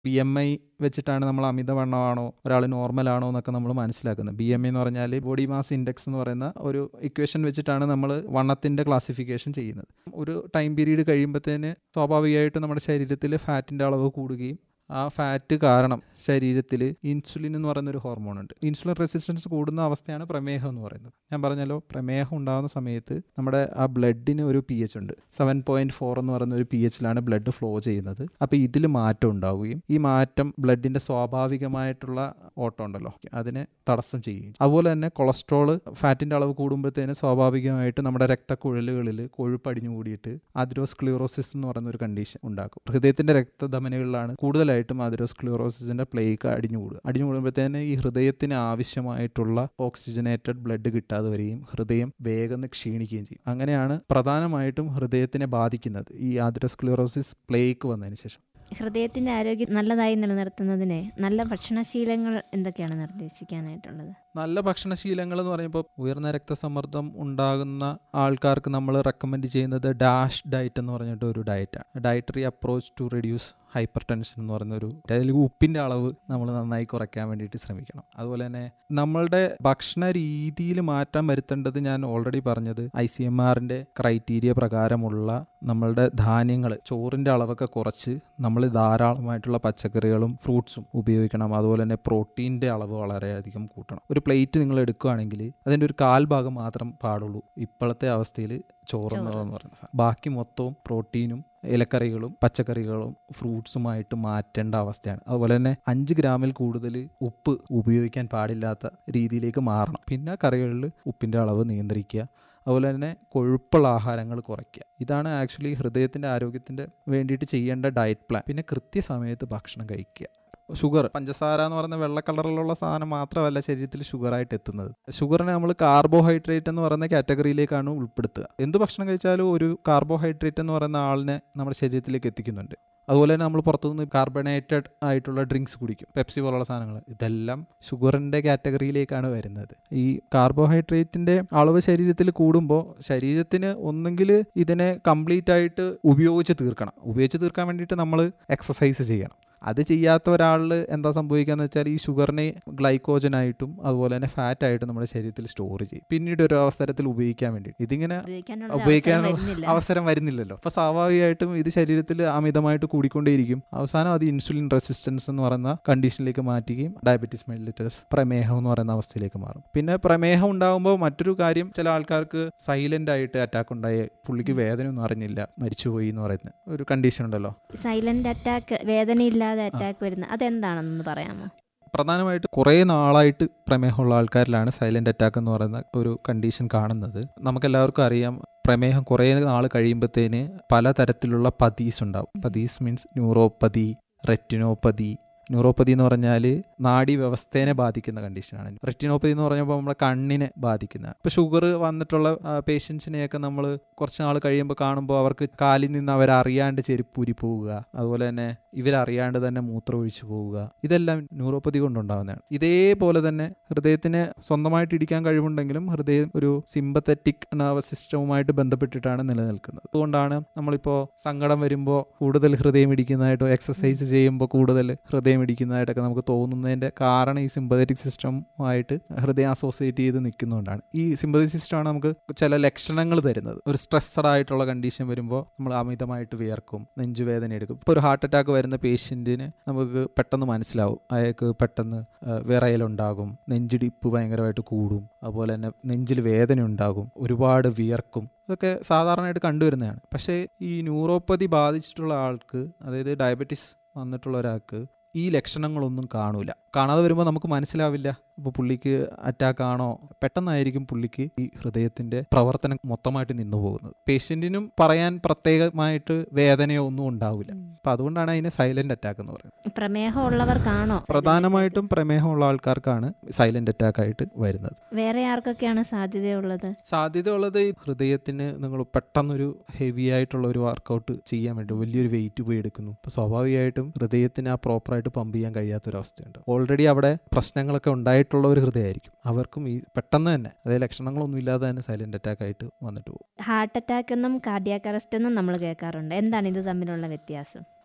B M I വെച്ചിട്ടാണ് നമ്മൾ അമിതവണ്ണമാണോ ഒരാൾ നോർമൽ ആണോ എന്നൊക്കെ നമ്മൾ മനസ്സിലാക്കുന്നത് ബി എം ഐ എന്ന് പറഞ്ഞാൽ ബോഡി മാസ് ഇൻഡെക്സ് എന്ന് പറയുന്ന ഒരു ഇക്വേഷൻ വെച്ചിട്ടാണ് നമ്മൾ വണ്ണത്തിൻ്റെ ക്ലാസിഫിക്കേഷൻ ചെയ്യുന്നത് ഒരു ടൈം പീരീഡ് കഴിയുമ്പോഴത്തേന് സ്വാഭാവികമായിട്ടും നമ്മുടെ ശരീരത്തിൽ ഫാറ്റിൻ്റെ അളവ് കൂടുകയും ആ ഫാറ്റ് കാരണം ശരീരത്തിൽ ഇൻസുലിൻ എന്ന് പറയുന്ന ഒരു ഹോർമോൺ ഉണ്ട് ഇൻസുലിൻ റെസിസ്റ്റൻസ് കൂടുന്ന അവസ്ഥയാണ് പ്രമേഹം എന്ന് പറയുന്നത് ഞാൻ പറഞ്ഞല്ലോ പ്രമേഹം ഉണ്ടാകുന്ന സമയത്ത് നമ്മുടെ ആ ബ്ലഡിന് ഒരു പി എച്ച് ഉണ്ട് സെവൻ പോയിന്റ് ഫോർ എന്ന് പറയുന്ന ഒരു പി എച്ചിലാണ് ബ്ലഡ് ഫ്ലോ ചെയ്യുന്നത് അപ്പോൾ ഇതിൽ മാറ്റം ഉണ്ടാവുകയും ഈ മാറ്റം ബ്ലഡിൻ്റെ സ്വാഭാവികമായിട്ടുള്ള ഓട്ടം ഉണ്ടല്ലോ അതിനെ തടസ്സം ചെയ്യും അതുപോലെ തന്നെ കൊളസ്ട്രോൾ ഫാറ്റിൻ്റെ അളവ് കൂടുമ്പോഴത്തേന് സ്വാഭാവികമായിട്ട് നമ്മുടെ രക്തക്കുഴലുകളിൽ കൊഴുപ്പ് അടിഞ്ഞു കൂടിയിട്ട് അതിരോസ്ക്ലിയോറോസിസ് എന്ന് പറയുന്ന ഒരു കണ്ടീഷൻ ഉണ്ടാക്കും ഹൃദയത്തിൻ്റെ രക്തധമനികളിലാണ് കൂടുതലായിട്ടും അതിരോസ്ക്ലിയോറോസിസിൻ്റെ പ്ലേക്ക് അടിഞ്ഞു കൂടുക അടിഞ്ഞു കൂടുമ്പോഴത്തേന് ഈ ഹൃദയത്തിന് ആവശ്യമായിട്ടുള്ള ഓക്സിജനേറ്റഡ് ബ്ലഡ് കിട്ടാതെ വരികയും ഹൃദയം വേഗം ക്ഷീണിക്കുകയും ചെയ്യും അങ്ങനെയാണ് പ്രധാനമായിട്ടും ഹൃദയത്തിനെ ബാധിക്കുന്നത് ഈ ആതിരോസ്ക്ലിയോറോസിസ് പ്ലേക്ക് വന്നതിന് ശേഷം ഹൃദയത്തിന്റെ ആരോഗ്യം നല്ലതായി നിലനിർത്തുന്നതിന് നല്ല ഭക്ഷണശീലങ്ങൾ എന്തൊക്കെയാണ് നിർദ്ദേശിക്കാനായിട്ടുള്ളത് നല്ല ഭക്ഷണശീലങ്ങൾ എന്ന് പറയുമ്പോൾ ഉയർന്ന രക്തസമ്മർദ്ദം ഉണ്ടാകുന്ന ആൾക്കാർക്ക് നമ്മൾ റെക്കമെൻഡ് ചെയ്യുന്നത് ഡാഷ് ഡയറ്റ് എന്ന് പറഞ്ഞിട്ട് ഒരു ഡയറ്റാണ് dietary approach to reduce hypertension എന്ന് പറയുന്ന ഒരു അതിൽ ഉപ്പിൻ്റെ അളവ് നമ്മൾ നന്നായി കുറയ്ക്കാൻ വേണ്ടിയിട്ട് ശ്രമിക്കണം അതുപോലെ തന്നെ നമ്മളുടെ ഭക്ഷണ രീതിയിൽ മാറ്റം വരുത്തേണ്ടത് ഞാൻ ഓൾറെഡി പറഞ്ഞത് ഐ സി എം ആറിൻ്റെ ക്രൈറ്റീരിയ പ്രകാരമുള്ള നമ്മളുടെ ധാന്യങ്ങൾ ചോറിൻ്റെ അളവൊക്കെ കുറച്ച് നമ്മൾ ധാരാളമായിട്ടുള്ള പച്ചക്കറികളും ഫ്രൂട്ട്സും ഉപയോഗിക്കണം അതുപോലെ തന്നെ പ്രോട്ടീൻ്റെ അളവ് വളരെയധികം കൂട്ടണം ഒരു പ്ലേറ്റ് നിങ്ങൾ എടുക്കുകയാണെങ്കിൽ അതിൻ്റെ ഒരു കാൽ ഭാഗം മാത്രം പാടുള്ളൂ ഇപ്പോഴത്തെ അവസ്ഥയിൽ ചോറെന്ന് പറയുന്ന സാധനം ബാക്കി മൊത്തവും പ്രോട്ടീനും ഇലക്കറികളും പച്ചക്കറികളും ഫ്രൂട്ട്സുമായിട്ട് മാറ്റേണ്ട അവസ്ഥയാണ് അതുപോലെ തന്നെ അഞ്ച് ഗ്രാമിൽ കൂടുതൽ ഉപ്പ് ഉപയോഗിക്കാൻ പാടില്ലാത്ത രീതിയിലേക്ക് മാറണം പിന്നെ കറികളിൽ ഉപ്പിൻ്റെ അളവ് നിയന്ത്രിക്കുക അതുപോലെ തന്നെ കൊഴുപ്പുള്ള ആഹാരങ്ങൾ കുറയ്ക്കുക ഇതാണ് ആക്ച്വലി ഹൃദയത്തിൻ്റെ ആരോഗ്യത്തിൻ്റെ വേണ്ടിയിട്ട് ചെയ്യേണ്ട ഡയറ്റ് പ്ലാൻ പിന്നെ കൃത്യസമയത്ത് ഭക്ഷണം കഴിക്കുക ഷുഗർ പഞ്ചസാര എന്ന് പറയുന്ന വെള്ള കളറിലുള്ള സാധനം മാത്രമല്ല ശരീരത്തിൽ ഷുഗറായിട്ട് എത്തുന്നത് ഷുഗറിനെ നമ്മൾ കാർബോഹൈഡ്രേറ്റ് എന്ന് പറയുന്ന കാറ്റഗറിയിലേക്കാണ് ഉൾപ്പെടുത്തുക എന്ത് ഭക്ഷണം കഴിച്ചാലും ഒരു കാർബോഹൈഡ്രേറ്റ് എന്ന് പറയുന്ന ആളിനെ നമ്മുടെ ശരീരത്തിലേക്ക് എത്തിക്കുന്നുണ്ട് അതുപോലെ തന്നെ നമ്മൾ പുറത്തുനിന്ന് കാർബണേറ്റഡ് ആയിട്ടുള്ള ഡ്രിങ്ക്സ് കുടിക്കും പെപ്സി പോലുള്ള സാധനങ്ങൾ ഇതെല്ലാം ഷുഗറിൻ്റെ കാറ്റഗറിയിലേക്കാണ് വരുന്നത് ഈ കാർബോഹൈഡ്രേറ്റിൻ്റെ അളവ് ശരീരത്തിൽ കൂടുമ്പോൾ ശരീരത്തിന് ഒന്നെങ്കിൽ ഇതിനെ കംപ്ലീറ്റ് ആയിട്ട് ഉപയോഗിച്ച് തീർക്കണം ഉപയോഗിച്ച് തീർക്കാൻ വേണ്ടിയിട്ട് നമ്മൾ എക്സസൈസ് ചെയ്യണം അത് ചെയ്യാത്ത ഒരാളിൽ എന്താ സംഭവിക്കുകയെന്ന് വെച്ചാൽ ഈ ഷുഗറിനെ ഗ്ലൈക്കോജനായിട്ടും അതുപോലെ തന്നെ ഫാറ്റ് ആയിട്ടും നമ്മുടെ ശരീരത്തിൽ സ്റ്റോർ ചെയ്യും പിന്നീട് ഒരു അവസരത്തിൽ ഉപയോഗിക്കാൻ വേണ്ടി ഇതിങ്ങനെ ഉപയോഗിക്കാനുള്ള ഉപയോഗിക്കാൻ അവസരം വരുന്നില്ല. അവസരം വരുന്നില്ലല്ലോ അപ്പൊ സ്വാഭാവികമായിട്ടും ഇത് ശരീരത്തിൽ അമിതമായിട്ട് കൂടിക്കൊണ്ടേയിരിക്കും അവസാനം അത് ഇൻസുലിൻ റെസിസ്റ്റൻസ് എന്ന് പറയുന്ന കണ്ടീഷനിലേക്ക് മാറ്റുകയും ഡയബറ്റീസ് മെല്ലിറ്റസ് പ്രമേഹം എന്ന് പറയുന്ന അവസ്ഥയിലേക്ക് മാറും പിന്നെ പ്രമേഹം ഉണ്ടാകുമ്പോൾ മറ്റൊരു കാര്യം ചില ആൾക്കാർക്ക് സൈലന്റ് ആയിട്ട് അറ്റാക്ക് ഉണ്ടായി പുള്ളിക്ക് വേദന ഒന്നും അറിഞ്ഞില്ല മരിച്ചുപോയി എന്ന് പറയുന്ന ഒരു കണ്ടീഷൻ ഉണ്ടല്ലോ സൈലന്റ് അറ്റാക്ക് വേദനയില്ലാതെ അറ്റാക്ക് വരുന്ന അതെന്താണെന്നൊന്ന് പറയാമോ പ്രധാനമായിട്ട് കുറേ നാളായിട്ട് പ്രമേഹമുള്ള ആൾക്കാരിലാണ് സൈലന്റ് അറ്റാക്ക് എന്ന് പറയുന്ന ഒരു കണ്ടീഷൻ കാണുന്നത് നമുക്കെല്ലാവർക്കും അറിയാം പ്രമേഹം കുറേ നാൾ കഴിയുമ്പോഴത്തേന് പലതരത്തിലുള്ള പതീസ് ഉണ്ടാവും pathies means neuropathy retinopathy neuropathy എന്ന് പറഞ്ഞാൽ നാഡി വ്യവസ്ഥേനെ ബാധിക്കുന്ന കണ്ടീഷനാണ് റെറ്റിനോപ്പതി എന്ന് പറഞ്ഞപ്പോൾ നമ്മുടെ കണ്ണിനെ ബാധിക്കുന്ന ഇപ്പോൾ ഷുഗർ വന്നിട്ടുള്ള പേഷ്യൻസിനെയൊക്കെ നമ്മൾ കുറച്ച് നാൾ കഴിയുമ്പോൾ കാണുമ്പോൾ അവർക്ക് കാലിൽ നിന്ന് അവരറിയാണ്ട് ചെരുപ്പൂരി പോവുക അതുപോലെ തന്നെ ഇവരറിയാണ്ട് തന്നെ മൂത്രം ഒഴിച്ചു പോവുക ഇതെല്ലാം ന്യൂറോപ്പതി കൊണ്ടുണ്ടാകുന്നതാണ് ഇതേപോലെ തന്നെ ഹൃദയത്തിന് സ്വന്തമായിട്ട് ഇടിക്കാൻ കഴിവുണ്ടെങ്കിലും ഹൃദയം ഒരു സിമ്പത്തറ്റിക് നെർവസ് സിസ്റ്റവുമായിട്ട് ബന്ധപ്പെട്ടിട്ടാണ് നിലനിൽക്കുന്നത് അതുകൊണ്ടാണ് നമ്മളിപ്പോൾ സങ്കടം വരുമ്പോൾ കൂടുതൽ ഹൃദയം ഇടിക്കുന്നതായിട്ടോ എക്സസൈസ് ചെയ്യുമ്പോൾ കൂടുതൽ ഹൃദയം ഇടിക്കുന്നതായിട്ടൊക്കെ നമുക്ക് തോന്നുന്നതിൻ്റെ കാരണം ഈ സിമ്പതറ്റിക് സിസ്റ്റവുമായിട്ട് ഹൃദയം അസോസിയേറ്റ് ചെയ്ത് നിൽക്കുന്നതുകൊണ്ടാണ് ഈ സിമ്പതറ്റിക് സിസ്റ്റമാണ് നമുക്ക് ചില ലക്ഷണങ്ങൾ തരുന്നത് ഒരു സ്ട്രെസ്സഡ് ആയിട്ടുള്ള കണ്ടീഷൻ വരുമ്പോൾ നമ്മൾ അമിതമായിട്ട് വിയർക്കും നെഞ്ചുവേദന എടുക്കും ഇപ്പോൾ ഒരു ഹാർട്ട് അറ്റാക്ക് വരുന്ന പേഷ്യൻറ്റിന് നമുക്ക് പെട്ടെന്ന് മനസ്സിലാവും അയാൾക്ക് പെട്ടെന്ന് ആ, വിറയലുണ്ടാകും നെഞ്ചിടിപ്പ് ഭയങ്കരമായിട്ട് കൂടും അതുപോലെ തന്നെ നെഞ്ചിൽ വേദന ഉണ്ടാകും ഒരുപാട് വിയർക്കും അതൊക്കെ സാധാരണയായിട്ട് കണ്ടുവരുന്നതാണ് പക്ഷേ ഈ ന്യൂറോപ്പതി ബാധിച്ചിട്ടുള്ള ആൾക്ക് അതായത് ഡയബറ്റിസ് വന്നിട്ടുള്ള ഒരാൾക്ക് ഈ ലക്ഷണങ്ങളൊന്നും കാണൂല കാണാതെ വരുമ്പോൾ നമുക്ക് മനസ്സിലാവില്ല അപ്പോൾ പുള്ളിക്ക് അറ്റാക്ക് ആണോ പെട്ടെന്നായിരിക്കും പുള്ളിക്ക് ഈ ഹൃദയത്തിന്റെ പ്രവർത്തനം മൊത്തമായിട്ട് നിന്നു പോകുന്നത് പേഷ്യന്റിനും പറയാൻ പ്രത്യേകമായിട്ട് വേദനയോ ഒന്നും ഉണ്ടാവില്ല അപ്പം അതുകൊണ്ടാണ് അതിനെ സൈലന്റ് അറ്റാക്ക് എന്ന് പറയുന്നത് പ്രമേഹം ഉള്ളവർക്കാണോ പ്രധാനമായിട്ടും പ്രമേഹമുള്ള ആൾക്കാർക്കാണ് സൈലന്റ് അറ്റാക്ക് ആയിട്ട് വരുന്നത് വേറെ ആർക്കൊക്കെയാണ് സാധ്യതയുള്ളത് സാധ്യതയുള്ളത് ഈ ഹൃദയത്തിന് നിങ്ങൾ പെട്ടെന്നൊരു ഹെവി ആയിട്ടുള്ള ഒരു വർക്കൗട്ട് ചെയ്യാൻ വേണ്ടി വലിയൊരു വെയിറ്റ് പോയി എടുക്കുന്നു അപ്പോൾ സ്വാഭാവികമായിട്ടും ഹൃദയത്തിന് ആ പ്രോപ്പറായിട്ട് പമ്പ് ചെയ്യാൻ കഴിയാത്തൊരവസ്ഥയുണ്ട് ഓൾറെഡി അവിടെ പ്രശ്നങ്ങളൊക്കെ ഉണ്ടായിട്ടുള്ള ഒരു ഹൃദയമായിരിക്കും അവർക്കും ഈ പെട്ടെന്ന് തന്നെ അതായത് ലക്ഷണങ്ങളൊന്നും ഇല്ലാതെ തന്നെ സൈലന്റ് അറ്റാക്ക് ആയിട്ട് വന്നിട്ട് പോകും ഹാർട്ട് അറ്റാക്ക് എന്നും കാർഡിയാക് അറസ്റ്റ് എന്നും നമ്മൾ കേൾക്കാറുണ്ട് എന്താണ് ഇത് തമ്മിലുള്ള വ്യത്യാസം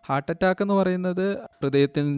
ഹാർട്ട് അറ്റാക്ക് എന്ന് പറയുന്നത് ഹൃദയത്തിൽ